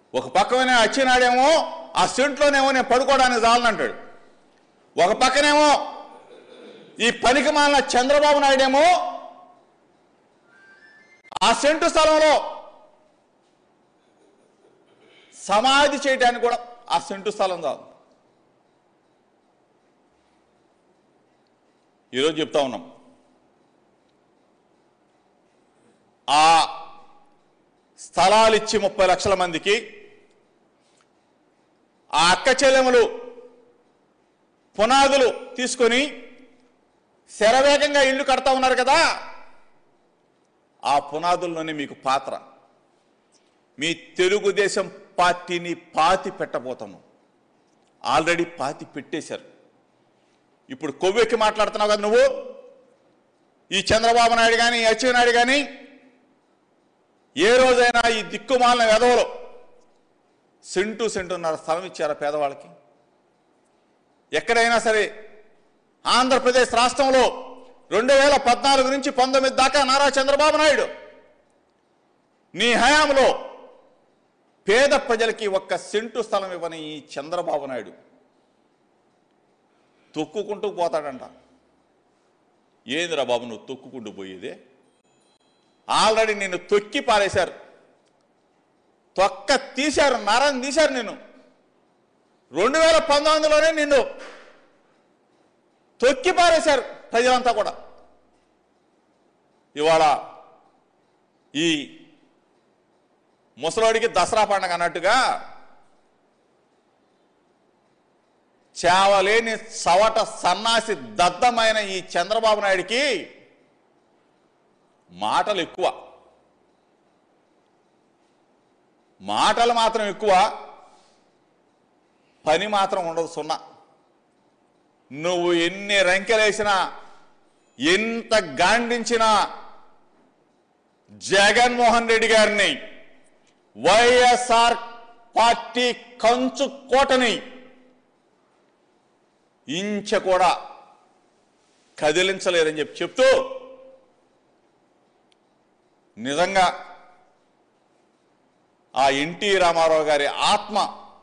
ఒక పక్కనే వచ్చినాడేమో ఆ సెంట్లోనేమో నేను పడుకోవడానికి చాలనంటాడు ఒక పక్కనేమో ఈ పనికి మాలిన చంద్రబాబు నాయుడేమో ఆ సెంటు స్థలంలో సమాధి చేయడానికి కూడా ఆ సెంటు స్థలం చాలు ఈరోజు చెప్తా ఉన్నాం ఆ స్థలాలు ఇచ్చి ముప్పై లక్షల మందికి ఆ అక్క చెల్లెములు పునాదులు తీసుకొని శరవేగంగా ఇల్లు కడతా ఉన్నారు కదా ఆ పునాదుల్లోనే మీకు పాత్ర మీ తెలుగుదేశం పార్టీని పాతి పెట్టబోతున్నాం ఆల్రెడీ పాతి పెట్టేశారు ఇప్పుడు కొవ్వెక్కి మాట్లాడుతున్నావు కదా నువ్వు ఈ చంద్రబాబు నాయుడు కానీ ఈ అచ్చెన్నాయుడు కానీ ఏ రోజైనా ఈ దిక్కుమాలిన వెధవలు సెంటు సెంటున్నర స్థలం ఇచ్చారా పేదవాళ్ళకి ఎక్కడైనా సరే ఆంధ్రప్రదేశ్ రాష్ట్రంలో రెండు వేల పద్నాలుగు నుంచి పంతొమ్మిది దాకా నారా చంద్రబాబు నాయుడు నీ హయాంలో పేద ప్రజలకి ఒక్క సెంటు స్థలం ఇవ్వని ఈ చంద్రబాబు నాయుడు తొక్కుకుంటూ పోతాడంట ఏందిరా బాబు నువ్వు తొక్కుకుంటూ పోయేదే ఆల్రెడీ నిన్ను తొక్కి పారేశారు తొక్క తీశారు నరం తీశారు నిన్ను రెండు వేల పంతొమ్మిదిలోనే నిన్ను తొక్కి పారేశారు ప్రజలంతా కూడా ఇవాళ ఈ ముసలోడికి దసరా పండగ అన్నట్టుగా చావలేని సవట సన్నాసి దద్దమైన ఈ చంద్రబాబు నాయుడికి మాటలు ఎక్కువ మాటలు మాత్రం ఎక్కువ పని మాత్రం ఉండదు సున్నా నువ్వు ఎన్ని రంకెలేసినా ఎంత గాండించినా జగన్మోహన్ రెడ్డి గారిని వైఎస్ఆర్ పార్టీ కంచు కోటని ఇంచ కూడా కదిలించలేరని చెప్పి చెప్తూ నిజంగా ఆ ఎన్టీ రామారావు గారి ఆత్మ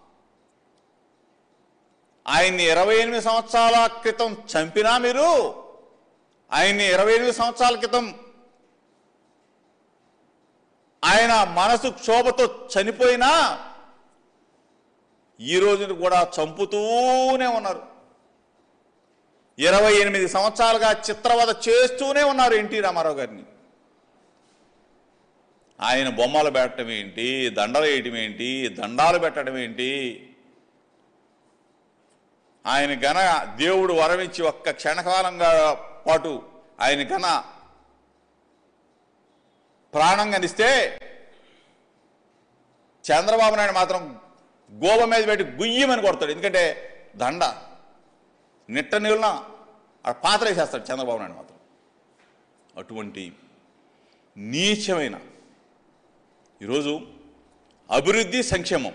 ఆయన్ని ఇరవై ఎనిమిది సంవత్సరాల క్రితం చంపినా మీరు ఆయన్ని ఇరవై ఎనిమిది సంవత్సరాల క్రితం ఆయన మనసు క్షోభతో చనిపోయినా ఈ రోజున కూడా చంపుతూనే ఉన్నారు ఇరవై ఎనిమిది సంవత్సరాలుగా చిత్రవద చేస్తూనే ఉన్నారు ఎన్టీ రామారావు గారిని ఆయన బొమ్మలు పెట్టడం ఏంటి దండలు వేయటం ఏంటి దండాలు పెట్టడం ఏంటి ఆయన గన దేవుడు వరమించి ఒక్క క్షణకాలంగా పాటు ఆయన గన ప్రాణం కనిస్తే చంద్రబాబు నాయుడు మాత్రం గోవ మీద పెట్టి గుయ్యమని కొడతాడు ఎందుకంటే దండ నిట్ట నీళ్ళన పాత్ర వేసేస్తాడు చంద్రబాబు నాయుడు మాత్రం అటువంటి నీచమైన ఈరోజు అభివృద్ధి సంక్షేమం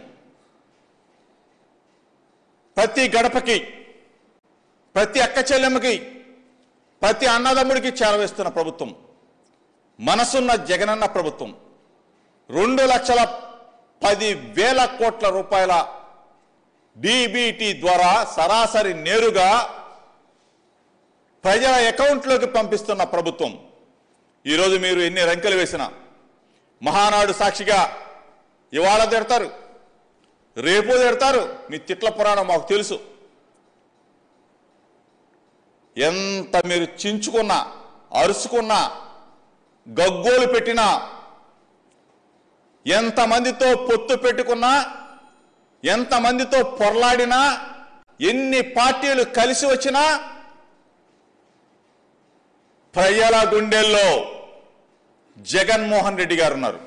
ప్రతి గడపకి ప్రతి అక్క చెల్లెమ్మకి ప్రతి అన్నదమ్ముడికి చేరవేస్తున్న ప్రభుత్వం మనసున్న జగనన్న ప్రభుత్వం రెండు లక్షల పది వేల కోట్ల రూపాయల డిబిటి ద్వారా సరాసరి నేరుగా ప్రజల అకౌంట్లోకి పంపిస్తున్న ప్రభుత్వం ఈరోజు మీరు ఎన్ని రంకెలు వేసినా మహానాడు సాక్షిగా ఇవాళ తిడతారు రేపు తిడతారు మీ తిట్ల పురాణం మాకు తెలుసు ఎంత మీరు చించుకున్నా అరుచుకున్నా గగ్గోలు పెట్టినా ఎంతమందితో పొత్తు పెట్టుకున్నా ఎంతమందితో పొరలాడినా ఎన్ని పార్టీలు కలిసి వచ్చినా ప్రజల గుండెల్లో జగన్మోహన్ రెడ్డి గారు ఉన్నారు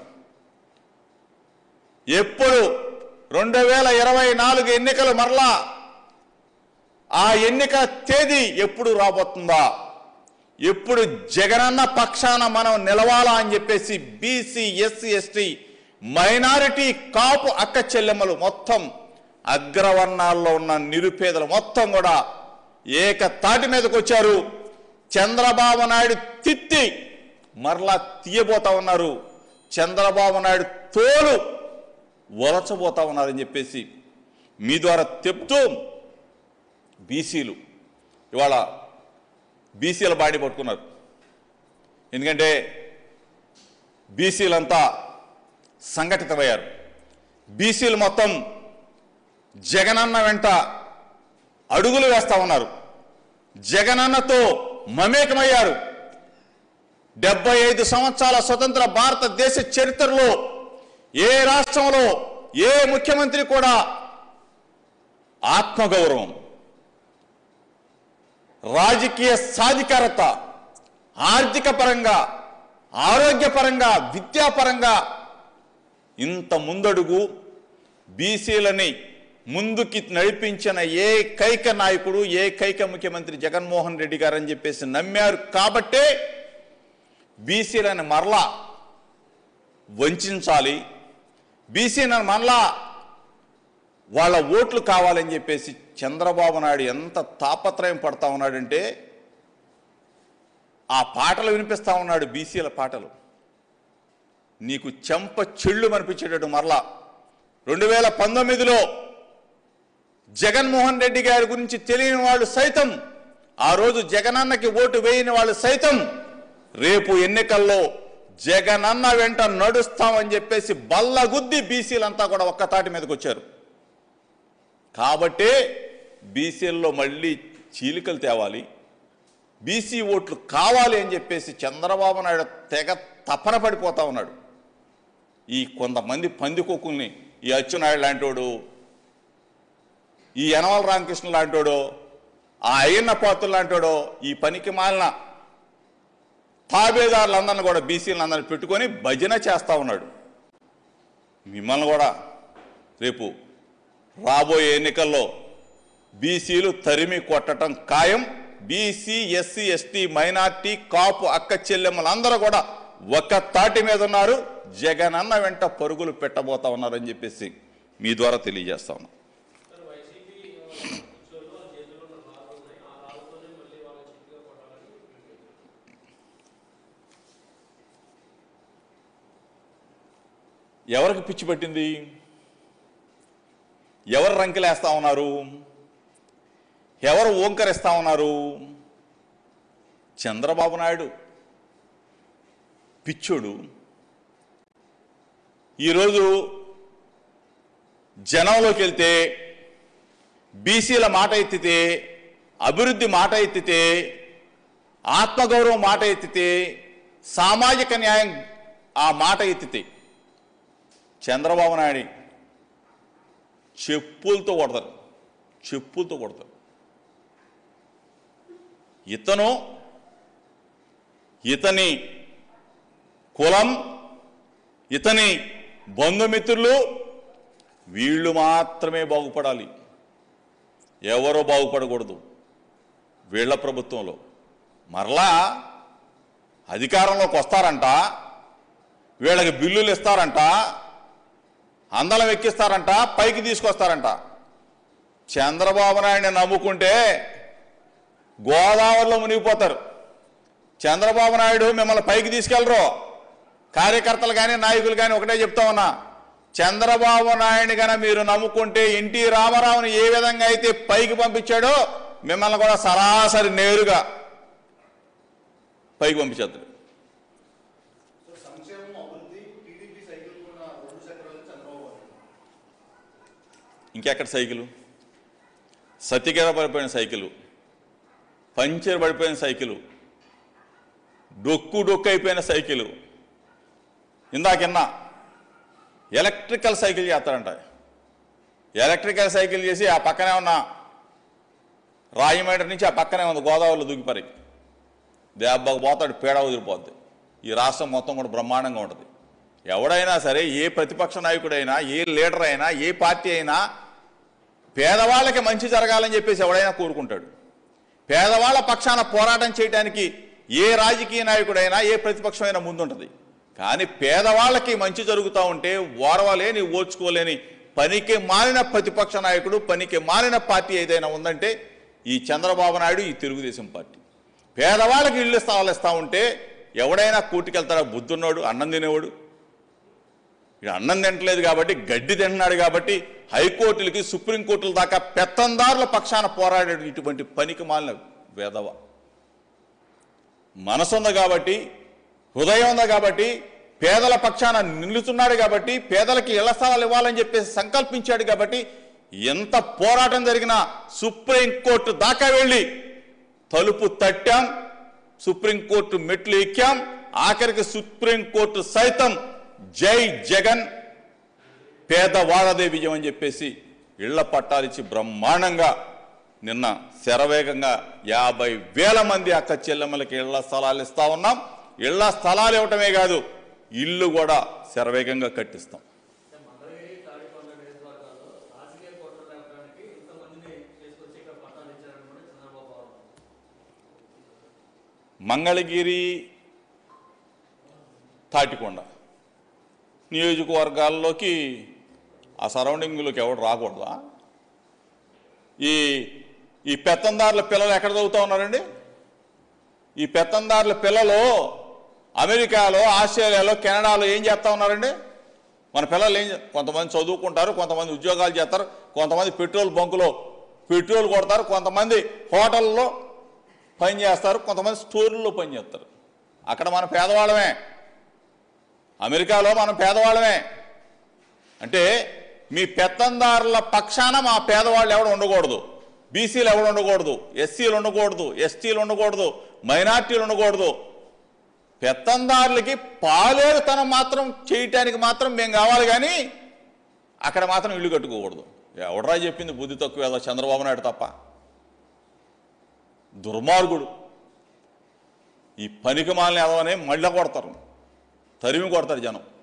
ఎప్పుడు రెండు వేల ఇరవై నాలుగు ఎన్నికలు మరలా ఆ ఎన్నిక తేదీ ఎప్పుడు రాబోతుందా ఎప్పుడు జగనన్న పక్షాన మనం నిలవాలా అని చెప్పేసి BC SC ST minority Kapu అక్క చెల్లెమ్మలు మొత్తం అగ్రవర్ణాల్లో ఉన్న నిరుపేదలు మొత్తం కూడా ఏక తాటి మీదకి వచ్చారు చంద్రబాబు నాయుడు తిట్టి మరలా తీయబోతా ఉన్నారు చంద్రబాబు నాయుడు తోలు వలచబోతా ఉన్నారని చెప్పేసి మీ ద్వారా చెప్తూ బీసీలు ఇవాళ బీసీల బాడీ పట్టుకున్నారు ఎందుకంటే బీసీలంతా సంఘటితమయ్యారు బీసీలు మొత్తం జగనన్న వెంట అడుగులు వేస్తా ఉన్నారు జగనన్నతో మమేకమయ్యారు డెబ్బై ఐదు సంవత్సరాల స్వతంత్ర భారతదేశ చరిత్రలో ఏ రాష్ట్రంలో ఏ ముఖ్యమంత్రి కూడా ఆత్మగౌరవం రాజకీయ సాధికారత ఆర్థిక పరంగా ఆరోగ్యపరంగా విద్యాపరంగా ఇంత ముందడుగు బీసీలని ముందుకి నడిపించిన ఏకైక నాయకుడు ఏకైక ముఖ్యమంత్రి జగన్మోహన్ రెడ్డి గారు అని చెప్పేసి నమ్మారు కాబట్టే బీసీలను మరలా వంచాలి బీసీలను మరలా వాళ్ళ ఓట్లు కావాలని చెప్పేసి చంద్రబాబు నాయుడు ఎంత తాపత్రయం పడతా ఉన్నాడంటే ఆ పాటలు వినిపిస్తా ఉన్నాడు బీసీల పాటలు నీకు చెంప చెళ్ళు అనిపించేటట్టు మరలా రెండు వేల పంతొమ్మిదిలో జగన్మోహన్ రెడ్డి గారి గురించి తెలియని వాళ్ళు సైతం ఆ రోజు జగనన్నకి ఓటు వేయని వాళ్ళు సైతం రేపు ఎన్నికల్లో జగనన్న వెంట నడుస్తామని చెప్పేసి బల్లగుద్ది బీసీలంతా కూడా ఒక్కతాటి మీదకి వచ్చారు కాబట్టే బీసీల్లో మళ్ళీ చీలికలు తేవాలి బీసీ ఓట్లు కావాలి అని చెప్పేసి చంద్రబాబు నాయుడు తెగ తపన పడిపోతా ఉన్నాడు ఈ కొంతమంది పందికొక్కుల్ని ఈ అచ్చునాయుడు లాంటోడు ఈ యనమల రామకృష్ణ లాంటోడు ఆ అయ్యన్న పాత్రులు లాంటోడు ఈ పనికి మాలిన తాబేదారులందరిని కూడా బీసీలందరిని పెట్టుకొని భజన చేస్తా ఉన్నాడు మిమ్మల్ని కూడా రేపు రాబోయే ఎన్నికల్లో బీసీలు తరిమి కొట్టడం ఖాయం BC SC ST minority Kapu అక్క చెల్లెమ్మలందరూ కూడా ఒక్క తాటి మీద ఉన్నారు జగనన్న వెంట పరుగులు పెట్టబోతా ఉన్నారని చెప్పేసి మీ ద్వారా తెలియజేస్తా ఉన్నాం ఎవరికి పిచ్చి పట్టింది ఎవరు రంకెలేస్తా ఉన్నారు ఎవరు ఓంకరిస్తా ఉన్నారు చంద్రబాబు నాయుడు పిచ్చోడు ఈరోజు జనంలోకి వెళ్తే బీసీల మాట ఎత్తితే అభివృద్ధి మాట ఎత్తితే ఆత్మగౌరవం మాట ఎత్తితే సామాజిక న్యాయం ఆ మాట ఎత్తితే చంద్రబాబు నాయుడు చెప్పులతో కొడతారు చెప్పులతో కొడతారు ఇతను ఇతని కులం ఇతని బంధుమిత్రులు వీళ్ళు మాత్రమే బాగుపడాలి ఎవరో బాగుపడకూడదు వీళ్ళ ప్రభుత్వంలో మరలా అధికారంలోకి వస్తారంట వీళ్ళకి బిల్లులు ఇస్తారంట అందలం ఎక్కిస్తారంట పైకి తీసుకొస్తారంట చంద్రబాబు నాయుడిని నమ్ముకుంటే గోదావరిలో మునిగిపోతారు చంద్రబాబు నాయుడు మిమ్మల్ని పైకి తీసుకెళ్ళరు కార్యకర్తలు కానీ నాయకులు కానీ ఒకటే చెప్తా ఉన్నా చంద్రబాబు నాయుడు గన మీరు నమ్ముకుంటే ఎన్టీ రామారావుని ఏ విధంగా అయితే పైకి పంపించాడో మిమ్మల్ని కూడా సరాసరి నేరుగా పైకి పంపించేస్తాడు సంక్షేమం అభివృద్ధి టీడీపీ సైకిల్ కొన్న రెండు చక్రాలు చంద్రబాబు ఇంకెక్కడ సైకిలు సత్యగడ పడిపోయిన సైకిలు పంచర్ పడిపోయిన సైకిలు డొక్కు డొక్కు అయిపోయిన సైకిలు ఇందాకిన్నా ఎలక్ట్రికల్ సైకిల్ చేస్తారంట ఎలక్ట్రికల్ సైకిల్ చేసి ఆ పక్కనే ఉన్న రాయమేట నుంచి ఆ పక్కనే ఉంది గోదావరిలో దూకిపరి దెబ్బకు పోతాడు పేడ వదిలిపోద్ది ఈ రాష్ట్రం మొత్తం కూడా బ్రహ్మాండంగా ఉంటుంది ఎవడైనా సరే ఏ ప్రతిపక్ష నాయకుడైనా ఏ లీడర్ అయినా ఏ పార్టీ అయినా పేదవాళ్ళకి మంచి జరగాలని చెప్పేసి ఎవడైనా కోరుకుంటాడు పేదవాళ్ళ పక్షాన పోరాటం చేయడానికి ఏ రాజకీయ నాయకుడైనా ఏ ప్రతిపక్షమైనా ముందుంటుంది కానీ పేదవాళ్ళకి మంచి జరుగుతూ ఉంటే ఓర్వలేని ఓర్చుకోలేని పనికి మాలిన ప్రతిపక్ష నాయకుడు పనికి మాలిన పార్టీ ఏదైనా ఉందంటే ఈ చంద్రబాబు నాయుడు ఈ తెలుగుదేశం పార్టీ పేదవాళ్ళకి ఇళ్ళు స్థలాలు ఇస్తా ఉంటే ఎవడైనా కూటికెళ్తాడా బుద్ధున్నోడు అన్నం తినేవాడు ఇక అన్నం తింటలేదు కాబట్టి గడ్డి తింటున్నాడు కాబట్టి హైకోర్టులకి సుప్రీంకోర్టుల దాకా పెత్తందారుల పక్షాన పోరాడే ఇటువంటి పనికి మాలిన వేదవ మనసుంది కాబట్టి హృదయం ఉంది కాబట్టి పేదల పక్షాన నిలుచున్నాడు కాబట్టి పేదలకి ఇళ్ల స్థలాలు ఇవ్వాలని చెప్పేసి సంకల్పించాడు కాబట్టి ఎంత పోరాటం జరిగినా సుప్రీంకోర్టు దాకా వెళ్ళి తలుపు తట్టాం సుప్రీంకోర్టు మెట్లు ఎక్కాం ఆఖరికి సుప్రీంకోర్టు సైతం జై జగన్ పేదవాడదే విజయం అని చెప్పేసి ఇళ్ల పట్టాలిచ్చి బ్రహ్మాండంగా నిన్న శరవేగంగా యాభై వేల మంది అక్క చెల్లెమ్మలకి ఇళ్ల స్థలాలు ఇస్తా ఉన్నాం ఇళ్ల స్థలాలు ఇవ్వటమే కాదు ఇల్లు కూడా శరవేగంగా కట్టిస్తాం మంగళగిరి తాడికొండ నియోజకవర్గాల్లో రాజకీయ కుట్ర లేపడానికి ఇంతమందిని తీసుకొచ్చి ఇక్కడ పట్టాలు ఇచ్చారని కూడా చంద్రబాబు ఆరోపణ. మంగళగిరి తాటికొండ నియోజకవర్గాల్లోకి ఆ సరౌండింగ్లోకి ఎవడు రాకూడదా ఈ ఈ పెత్తందారుల పిల్లలు ఎక్కడ చదువుతా ఉన్నారండి ఈ పెత్తందారుల పిల్లలు అమెరికాలో ఆస్ట్రేలియాలో కెనడాలో ఏం చేస్తా ఉన్నారండి మన పిల్లలు ఏం చే- కొంతమంది చదువుకుంటారు కొంతమంది ఉద్యోగాలు చేస్తారు కొంతమంది పెట్రోల్ బంకులో పెట్రోల్ కొడతారు కొంతమంది హోటల్లో పని చేస్తారు కొంతమంది స్టోర్లలో పని చేస్తారు అక్కడ మన పేదవాళ్ళమే అమెరికాలో మనం పేదవాళ్ళమే అంటే మీ పెత్తందారుల పక్షాన మా పేదవాళ్ళు ఎవడు ఉండకూడదు బీసీలు ఎవడు ఉండకూడదు ఎస్సీలు ఉండకూడదు ఎస్టీలు ఉండకూడదు మైనార్టీలు ఉండకూడదు పెత్తందారులకి పాలేరుతనం మాత్రం చేయటానికి మాత్రం మేము కావాలి కానీ అక్కడ మాత్రం ఇల్లు కట్టుకోకూడదు ఎవడరా చెప్పింది బుద్ధి తక్కువ ఏదో చంద్రబాబు నాయుడు తప్ప దుర్మార్గుడు ఈ పనికి మాలిన ఎదవనే మళ్ళీ కొడతారు తరిమి కొడతారు జనం